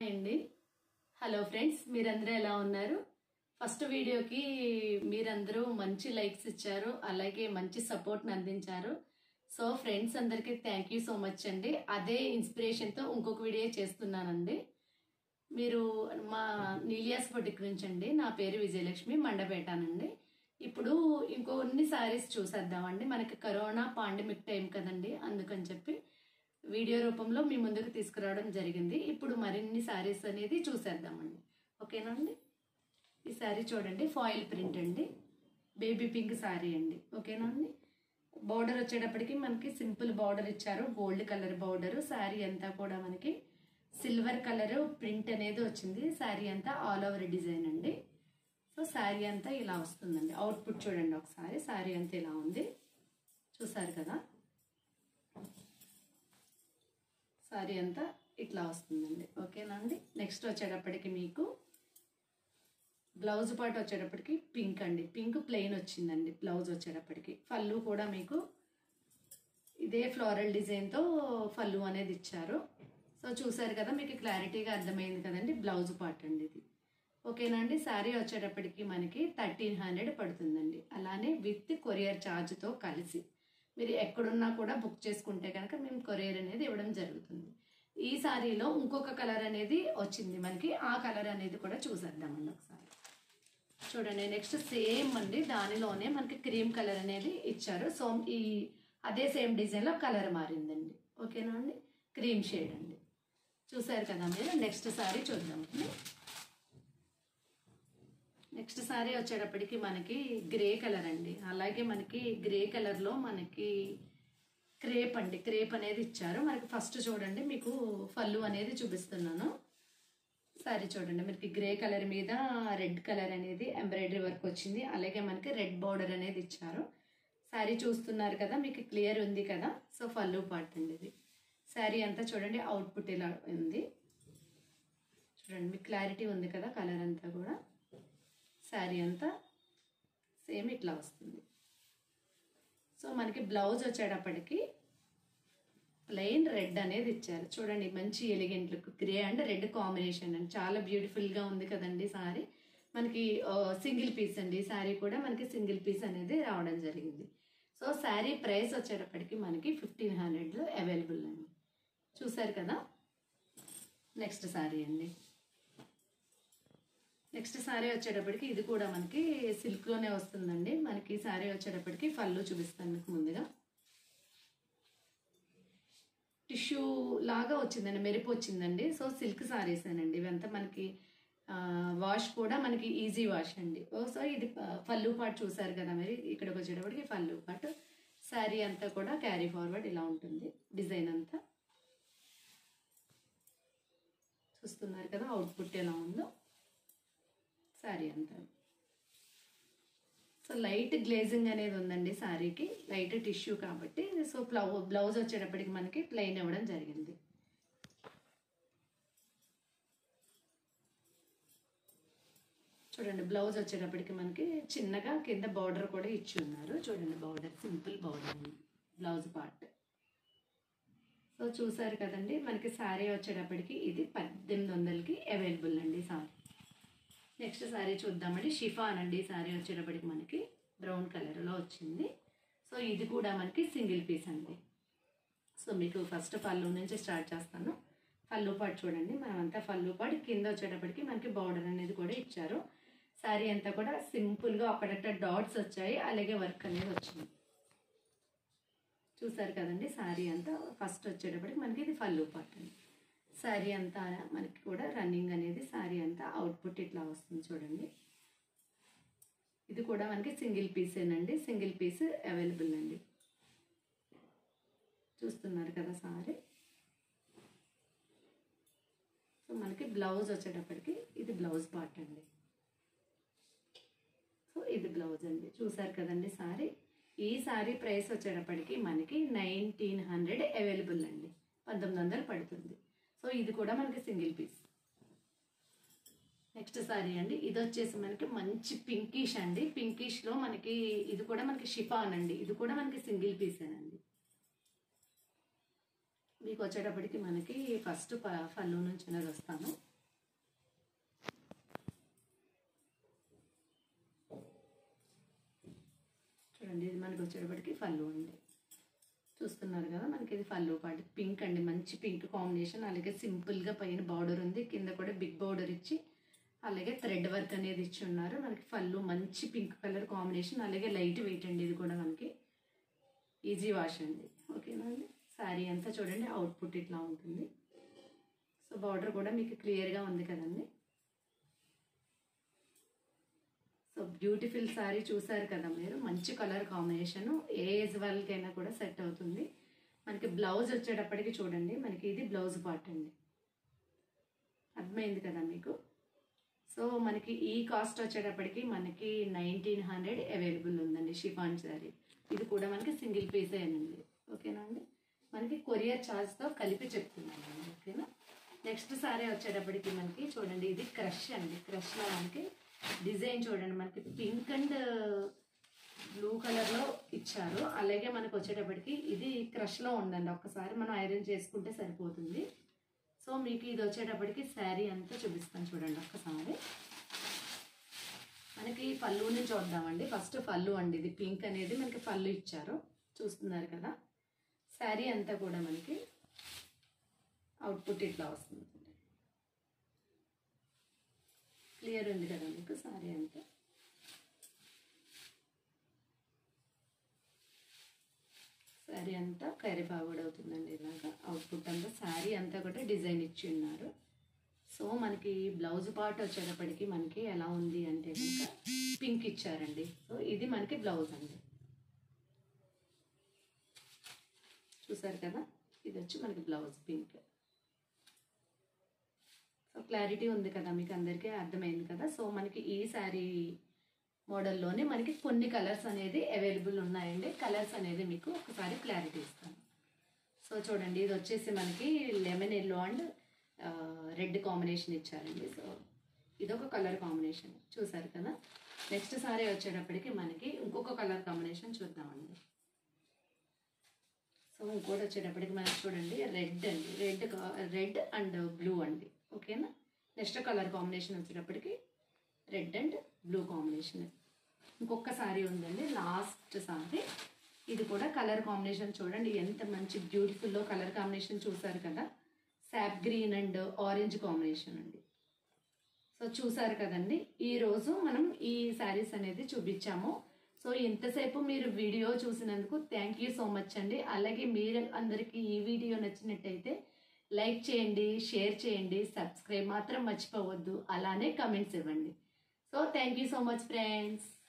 అండి hello friends మీరందరూ ఎలా ఉన్నారు ఫస్ట్ వీడియోకి మీరందరూ మంచి లైక్స్ ఇచ్చారు అలాగే మంచి సపోర్ట్ని అందించారు సో ఫ్రెండ్స్ అందరికీ థ్యాంక్ యూ సో మచ్ అండి అదే ఇన్స్పిరేషన్తో ఇంకొక వీడియో చేస్తున్నానండి మీరు మా నీలియాస్ బొటిక్ నుంచి అండి నా పేరు విజయలక్ష్మి మండపేటానండి ఇప్పుడు ఇంకొన్ని సారీస్ చూసేద్దామండి మనకి కరోనా పాండమిక్ టైం కదండి అందుకని చెప్పి వీడియో రూపంలో మీ ముందుకు తీసుకురావడం జరిగింది ఇప్పుడు మరిన్ని సారీస్ అనేది చూసేద్దామండి ఓకేనా అండి ఈ సారీ చూడండి ఫాయిల్ ప్రింట్ అండి బేబీ పింక్ సారీ అండి ఓకేనా అండి బార్డర్ వచ్చేటప్పటికి మనకి సింపుల్ బార్డర్ ఇచ్చారు గోల్డ్ కలర్ బార్డర్ శారీ అంతా కూడా మనకి సిల్వర్ కలర్ ప్రింట్ అనేది వచ్చింది శారీ అంతా ఆల్ ఓవర్ డిజైన్ అండి సో శారీ అంతా ఇలా వస్తుందండి అవుట్పుట్ చూడండి ఒకసారి శారీ అంతా ఇలా ఉంది చూసారు కదా సారీ అంతా ఇట్లా వస్తుందండి ఓకేనా అండి నెక్స్ట్ వచ్చేటప్పటికి మీకు బ్లౌజ్ పార్ట్ వచ్చేటప్పటికి పింక్ అండి పింక్ ప్లెయిన్ వచ్చిందండి బ్లౌజ్ వచ్చేటప్పటికి పళ్ళు కూడా మీకు ఇదే ఫ్లోరల్ డిజైన్తో పళ్ళు అనేది ఇచ్చారు సో చూసారు కదా మీకు క్లారిటీగా అర్థమైంది కదండి బ్లౌజ్ పార్ట్ అండి ఇది ఓకేనా అండి శారీ వచ్చేటప్పటికి మనకి థర్టీన్ హండ్రెడ్ పడుతుందండి అలానే విత్ కొరియర్ ఛార్జ్తో కలిసి మీరు ఎక్కడున్నా కూడా బుక్ చేసుకుంటే కనుక మేము కొరియర్ అనేది ఇవ్వడం జరుగుతుంది ఈ సారీలో ఇంకొక కలర్ అనేది వచ్చింది మనకి ఆ కలర్ అనేది కూడా చూసేద్దామండి ఒకసారి చూడండి నెక్స్ట్ సేమ్ అండి దానిలోనే మనకి క్రీమ్ కలర్ అనేది ఇచ్చారు సో ఈ అదే సేమ్ డిజైన్లో కలర్ మారిందండి ఓకేనా అండి క్రీమ్ షేడ్ అండి చూసారు కదా మీరు నెక్స్ట్ సారీ చూద్దామండి నెక్స్ట్ సారీ వచ్చేటప్పటికి మనకి గ్రే కలర్ అండి అలాగే మనకి గ్రే కలర్లో మనకి క్రేప్ అండి క్రేప్ అనేది ఇచ్చారు మనకి ఫస్ట్ చూడండి మీకు ఫల్లు అనేది చూపిస్తున్నాను సారీ చూడండి మనకి గ్రే కలర్ మీద రెడ్ కలర్ అనేది ఎంబ్రాయిడరీ వర్క్ వచ్చింది అలాగే మనకి రెడ్ బార్డర్ అనేది ఇచ్చారు శారీ చూస్తున్నారు కదా మీకు క్లియర్ ఉంది కదా సో ఫల్లు పార్ట్ అండి ఇది శారీ అంతా చూడండి అవుట్పుట్ ఇలా ఉంది చూడండి మీకు క్లారిటీ ఉంది కదా కలర్ అంతా కూడా శారీ అంతా సేమ్ ఇట్లా వస్తుంది సో మనకి బ్లౌజ్ వచ్చేటప్పటికి ప్లెయిన్ రెడ్ అనేది ఇచ్చారు చూడండి మంచి elegant look grey and red combination అండి చాలా బ్యూటిఫుల్గా ఉంది కదండి సారీ మనకి సింగిల్ పీస్ అండి శారీ కూడా మనకి సింగిల్ పీస్ అనేది రావడం జరిగింది సో శారీ ప్రైస్ వచ్చేటప్పటికి మనకి ఫిఫ్టీన్ హండ్రెడ్లో అవైలబుల్ అండి చూసారు కదా నెక్స్ట్ శారీ అండి నెక్స్ట్ సారీ వచ్చేటప్పటికి ఇది కూడా మనకి సిల్క్లోనే వస్తుందండి మనకి సారీ వచ్చేటప్పటికి పళ్ళు చూపిస్తాను మీకు ముందుగా టిష్యూ లాగా వచ్చిందండి మెరుపు వచ్చిందండి సో సిల్క్ సారీస్ అండి ఇవంతా మనకి వాష్ కూడా మనకి ఈజీ వాష్ అండి ఓ సో ఇది పళ్ళు పాటు చూసారు కదా మరి ఇక్కడికి వచ్చేటప్పటికి పళ్ళు పాటు శారీ అంతా కూడా క్యారీ ఫార్వర్డ్ ఇలా ఉంటుంది డిజైన్ అంతా చూస్తున్నారు కదా అవుట్పుట్ ఎలా ఉందో శారీ అంతా సో లైట్ గ్లేజింగ్ అనేది ఉందండి శారీకి లైట్ టిష్యూ కాబట్టి సో బ్లౌ బ్లౌజ్ వచ్చేటప్పటికి మనకి ప్లెయిన్ ఇవ్వడం జరిగింది చూడండి బ్లౌజ్ వచ్చేటప్పటికి మనకి చిన్నగా కింద బార్డర్ కూడా ఇచ్చి ఉన్నారు చూడండి border simple border blouse part so చూసారు కదండి మనకి శారీ వచ్చేటప్పటికి ఇది పద్దెనిమిది వందలకి అవైలబుల్ అండి సారీ నెక్స్ట్ శారీ చూద్దామండి షిఫాన్ అండి శారీ వచ్చేటప్పటికి మనకి బ్రౌన్ కలర్లో వచ్చింది సో ఇది కూడా మనకి సింగిల్ పీస్ అండి సో మీకు ఫస్ట్ పళ్ళు నుంచి స్టార్ట్ చేస్తాను పళ్ళు పాటు చూడండి మనమంతా పళ్ళు పాటు కింద వచ్చేటప్పటికి మనకి బార్డర్ అనేది కూడా ఇచ్చారు శారీ అంతా కూడా సింపుల్గా అక్కడక్కడ డాట్స్ వచ్చాయి అలాగే వర్క్ అనేది వచ్చింది చూసారు కదండి శారీ అంతా ఫస్ట్ వచ్చేటప్పటికి మనకి ఇది పళ్ళు పాటు అండి శారీ అంతా మనకి కూడా రన్నింగ్ అనేది శారీ అంతా అవుట్పుట్ ఇట్లా వస్తుంది చూడండి ఇది కూడా మనకి సింగిల్ పీసేనండి సింగిల్ పీస్ అవైలబుల్ అండి చూస్తున్నారు కదా సారీ సో మనకి బ్లౌజ్ వచ్చేటప్పటికి ఇది బ్లౌజ్ పార్ట్ అండి సో ఇది బ్లౌజ్ అండి చూసారు కదండి సారీ ఈ సారీ ప్రైస్ వచ్చేటప్పటికి మనకి నైన్టీన్ హండ్రెడ్ అవైలబుల్ అండి పంతొమ్మిది వందలు పడుతుంది సో ఇది కూడా మనకి సింగిల్ పీస్ నెక్స్ట్ సారీ అండి ఇది వచ్చేసి మనకి మంచి పింకిష్ అండి పింకిష్లో మనకి ఇది కూడా మనకి షిఫాన్ అండి ఇది కూడా మనకి సింగిల్ పీసేనండి మీకు వచ్చేటప్పటికి మనకి ఫస్ట్ ప- పళ్ళు నుంచి అనేది వస్తాను పళ్ళు అండి చూస్తున్నారు కదా మనకి ఇది పళ్ళు పాటు పింక్ అండి మంచి పింక్ కాంబినేషన్ అలాగే సింపుల్గా పైన బార్డర్ ఉంది కింద కూడా బిగ్ బార్డర్ ఇచ్చి అలాగే థ్రెడ్ వర్క్ అనేది ఇచ్చి ఉన్నారు మనకి పళ్ళు మంచి పింక్ కలర్ కాంబినేషన్ అలాగే లైట్ వెయిట్ అండి ఇది కూడా మనకి ఈజీ వాష్ అండి ఓకేనా అండి శారీ అంతా చూడండి అవుట్పుట్ ఇట్లా ఉంటుంది సో బార్డర్ కూడా మీకు క్లియర్గా ఉంది కదండి సో బ్యూటిఫుల్ శారీ చూసారు కదా మీరు మంచి కలర్ కాంబినేషన్ ఏ ఏజ్ వాళ్ళకైనా కూడా సెట్ అవుతుంది మనకి బ్లౌజ్ వచ్చేటప్పటికి చూడండి మనకి ఇది బ్లౌజ్ పార్ట్ అండి అర్థమైంది కదా మీకు సో మనకి ఈ కాస్ట్ వచ్చేటప్పటికి మనకి నైన్టీన్ హండ్రెడ్ అవైలబుల్ ఉందండి షిఫాన్ శారీ ఇది కూడా మనకి సింగిల్ పీస్ అండి ఓకేనా అండి మనకి కొరియర్ ఛార్జ్తో కలిపి చెప్తున్నాను అండి ఓకేనా నెక్స్ట్ సారీ వచ్చేటప్పటికి మనకి చూడండి ఇది క్రష్ అండి క్రష్లో మనకి డిజైన్ చూడండి మనకి పింక్ అండ్ బ్లూ కలర్లో ఇచ్చారు అలాగే మనకు వచ్చేటప్పటికి ఇది క్రష్లో ఉందండి ఒక్కసారి మనం ఐరన్ చేసుకుంటే సరిపోతుంది సో మీకు ఇది వచ్చేటప్పటికి శారీ అంతా చూపిస్తాను చూడండి ఒక్కసారి మనకి పళ్ళుని చూద్దామండి ఫస్ట్ పళ్ళు అండి ఇది పింక్ అనేది మనకి పళ్ళు ఇచ్చారు చూస్తున్నారు కదా శారీ అంతా కూడా మనకి అవుట్పుట్ ఇట్లా వస్తుంది క్లియర్ ఉంది కదా మీకు శారీ అంతా శారీ అంతా కరిపాగుడు అవుతుందండి ఇలాగా అవుట్పుట్ అంతా శారీ అంతా కూడా డిజైన్ ఇచ్చి ఉన్నారు సో మనకి బ్లౌజ్ పార్ట్ వచ్చేటప్పటికి మనకి ఎలా ఉంది అంటే కనుక పింక్ ఇచ్చారండి సో ఇది మనకి బ్లౌజ్ అండి చూసారు కదా ఇది వచ్చి మనకి బ్లౌజ్ పింక్ సో క్లారిటీ ఉంది కదా మీకు అందరికీ అర్థమైంది కదా సో మనకి ఈ శారీ మోడల్లోనే మనకి కొన్ని కలర్స్ అనేది అవైలబుల్ ఉన్నాయండి కలర్స్ అనేది మీకు ఒకసారి క్లారిటీ ఇస్తాను సో చూడండి ఇది వచ్చేసి మనకి lemon yellow and red combination ఇచ్చారండి సో ఇదొక కలర్ కాంబినేషన్ చూసారు కదా నెక్స్ట్ సారీ వచ్చేటప్పటికి మనకి ఇంకొక కలర్ కాంబినేషన్ చూద్దామండి సో ఇంకోటి వచ్చేటప్పటికి మనకి చూడండి రెడ్ అండి రెడ్ రెడ్ అండ్ బ్లూ అండి ఓకేనా నెక్స్ట్ కలర్ కాంబినేషన్ వచ్చేటప్పటికి రెడ్ అండ్ బ్లూ కాంబినేషన్ ఇంకొక సారీ ఉందండి లాస్ట్ సారీ ఇది కూడా కలర్ కాంబినేషన్ చూడండి ఎంత మంచి బ్యూటిఫుల్లో కలర్ కాంబినేషన్ చూసారు కదా sap green and orange combination అండి సో చూసారు కదండి ఈరోజు మనం ఈ శారీస్ అనేది చూపించాము సో ఇంతసేపు మీరు వీడియో చూసినందుకు థ్యాంక్ యూ సో మచ్ అండి అలాగే మీరు అందరికీ ఈ వీడియో నచ్చినట్టయితే లైక్ చేయండి షేర్ చేయండి సబ్స్క్రైబ్ మాత్రం మర్చిపోవద్దు అలానే కమెంట్స్ ఇవ్వండి so thank you so much friends